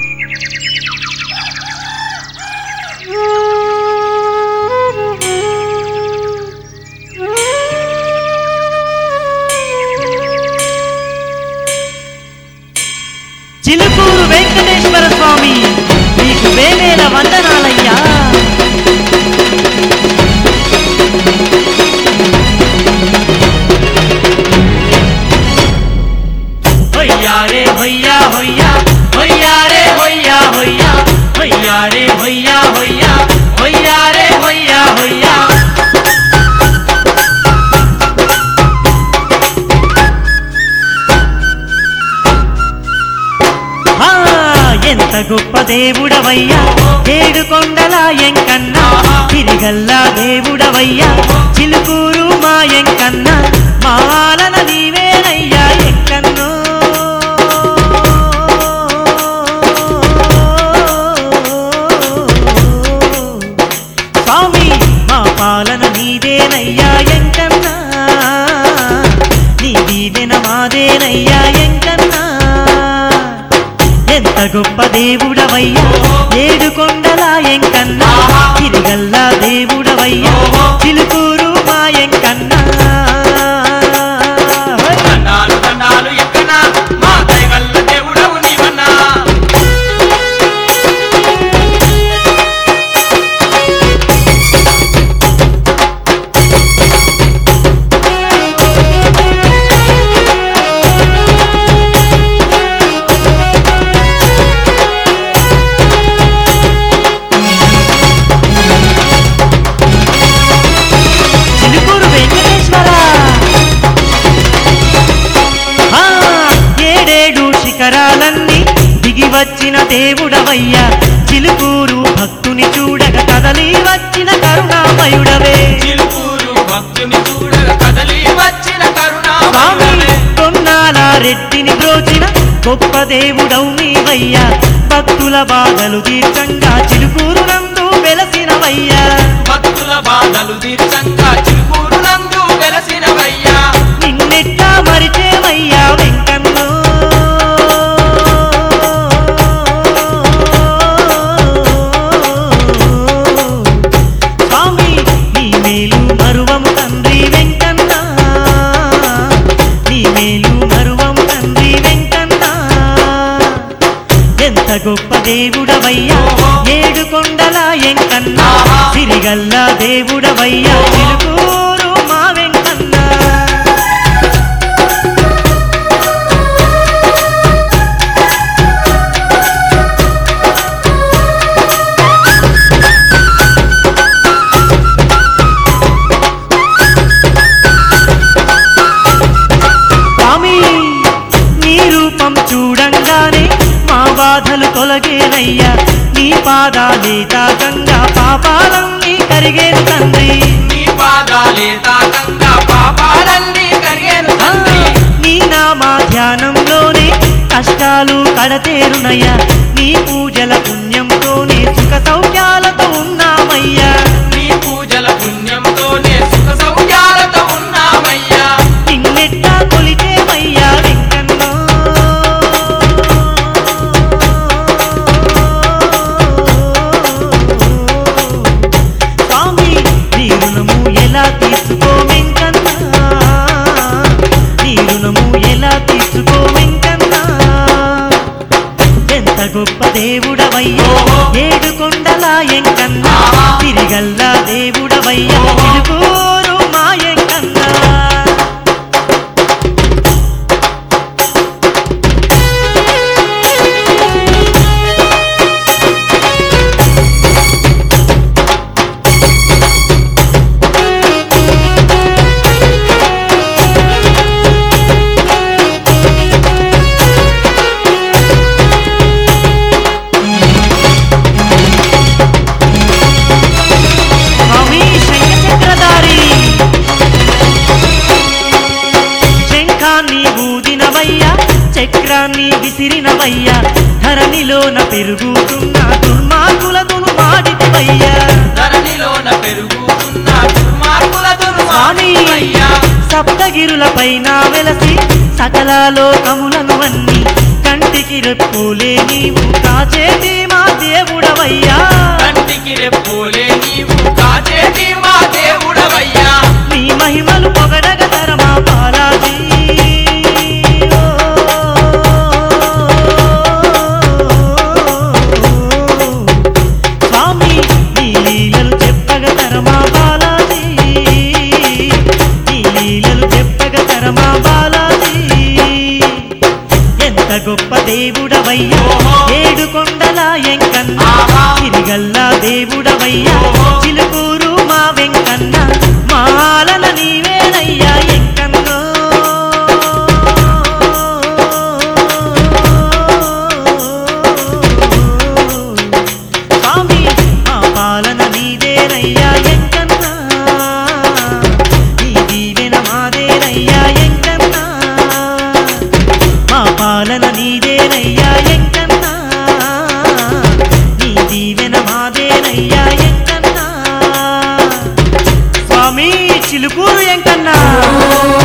చిలుకూరు వెంకటేశ్వర స్వామి నీకు వేవేల వందనాలయ్యా హొయ్యా రే హొయ్యా హొయ్యా హొయ్యా రే హొయ్యా హొయ్యా హొయ్యా రే హొయ్యా హొయ్యా హొయ్యా రే హొయ్యా హొయ్యా ఆ, ఎంత గొప్ప దేవుడవయ్యా ఏడు కొండల ఎంకన్నా తిరిగల్లా దేవుడవయ్యా చిలుకూరు మా ఎంకన్న మాలన నీవేనయ్యా ఎంకన్నో స్వామి మా పాలన నీదేనయ్యా ఎంకన్నా నీ దీవెన మాదేనయ్యా ఎంకన్నా ఎంత గొప్ప దేవుడవయ్యా ఏడు కొండల ఎంకన్నా తిరిగల్లా దేవుడవయ్యా చిలుకూరు మా ఎంకన్నా దండాలు దండాలు ఎక్కనా మా దయగల్ల దేవుడవు నీవన్నా చిలుకూరు వెంకటేశ్వర ఆ, ఏడేడు శిఖరాలన్నీ దిగి వచ్చిన దేవుడవయ్యా చిలుకూరు భక్తుని చూడగ కదలి వచ్చిన కరుణామయుడవే చిలుకూరు భక్తుని చూడగ కదలి వచ్చిన స్వామి కరుణామయుడవే కొన్నాల రెట్టిని బ్రోచిన గొప్ప దేవుడవు నీవయ్యా భక్తుల బాధలు తీర్చంగా చిలుకూరు నందు వెలసినవయ్యా భక్తుల బాధలు తీర్చంగా చిలుకూరు నందు వెలసినవయ్యా నిన్నెట్టా మరిచేవయ్యా వెంకన్నో స్వామి నీ మేలు మరువము తండ్రి వెంకన్న నీ మేలు మరువము తండ్రి వెంకన్న ఎంత గొప్ప దేవుడవయ్యా ఏడు కొండల ఎంకన్నా సిరిగల్ల దేవుడవయ్యా చిలుకూరు మా వెంకన్నా స్వామి నీ రూపం చూడంగానే మా బాధలు తొలగేనయ్యా నీ పాదాలే తాకంగా పాపాలన్నీ కరిగేను తండ్రి నీ పాదాలే తాకంగా పాపాలన్నీ కరిగేను ఆ, తండ్రి నీ నామా ధ్యానంలోనే కష్టాలు కడతేరునయ్యా నీ పూజల పుణ్యంతోనే సుఖ సౌఖ్యాలతో ఉన్నామయ్యా నీ పూజల పుణ్యంతోనే సుఖ సౌఖ్యాలతో ఉన్నామయ్యా నిన్నెట్టా కొలిచేవయ్యా వెంకన్నో స్వామి నీ రుణము ఎలా తీసుకో వెంకన్నా నీ రుణము ఎలా తీసుకో వెంకన్నా ఎంత గొప్ప దేవుడవయ్యా ఏడు కొండల ఎంకన్నా తిరిగల్లా దేవుడవయ్యా తిరుగూరు మా ఎంకన్నా స్వామి శంఖచక్రధారి శంఖాన్ని ఊదినవయ్యా చక్రాన్ని విసిరినవయ్యా ధరణిలోన పెరుగుతున్న దుర్మార్గులదును మాడితివయ్యా ధరణిలోన పెరుగుతున్న దుర్మార్గుల స్వామి దుర్మార్గులయ్యా సప్తగిరుల పైన వెలసి సకల లోకములను అన్ని కంటి కంటికి రెప్పులే నీవు కాచేటి మా దేవుడవయ్యా కంటికి రెప్పులే నీవు కాచేటి మా దేవుడవయ్యా నీ మహిమలు పొగడగ తరమా బాలాజీ స్వామి నీ లీలలు చెప్పగ తరమా బాలాజీ నీ లీలలు చెప్పగ తరమా బాలాజీ ఎంత గొప్ప దేవుడవయ్యా ఓహో. ఏడు కొండల ఎంకన్నా ఆహా. తిరిగల్లా దేవుడవయ్యా ఓహో. చిలుకూరు మా వెంకన్న మాలన నీవేనయ్యా ఎంకన్నో స్వామి మా పాలన నీదేనయ్యా ఎంకన్నా నీ దీవెన మాదేనయ్యా ఎంకన్నా మా పాలన నీదేనయ్యా ఎంకన్నా నీ దీవెన మాదేనయ్యా ఎంకన్నా స్వామి చిలుకూరు ఎంకన్నా